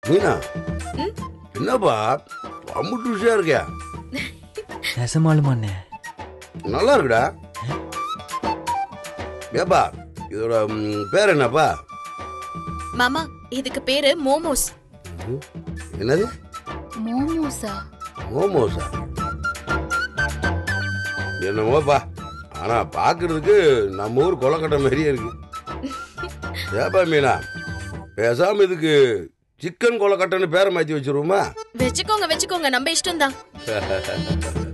மீனா ம்? என்னப்பா அம்முட்டு ருசியா இருக்கியா நெசமாலுமாண்ணே நல்லா இருக்குடா ஏப்பா இதோட ம், பேர் என்னப்பா மாமா இதுக்கு பேரு மோமோஸ் ம், என்னது மோமோஸா மோமோஸா என்னமோப்பா ஆனா பார்க்கிறதுக்கு நம்ம ஊர் கொலக்கட்டை மாதிரியே இருக்கு ஏப்பா மீனா பேசாம இதுக்கு சிக்கன் கொலக்கட்டைன்னு பேரை மாற்றி வச்சிருவோமா வச்சுக்கோங்க வச்சுக்கோங்க நம்ம இஷ்டம் தான்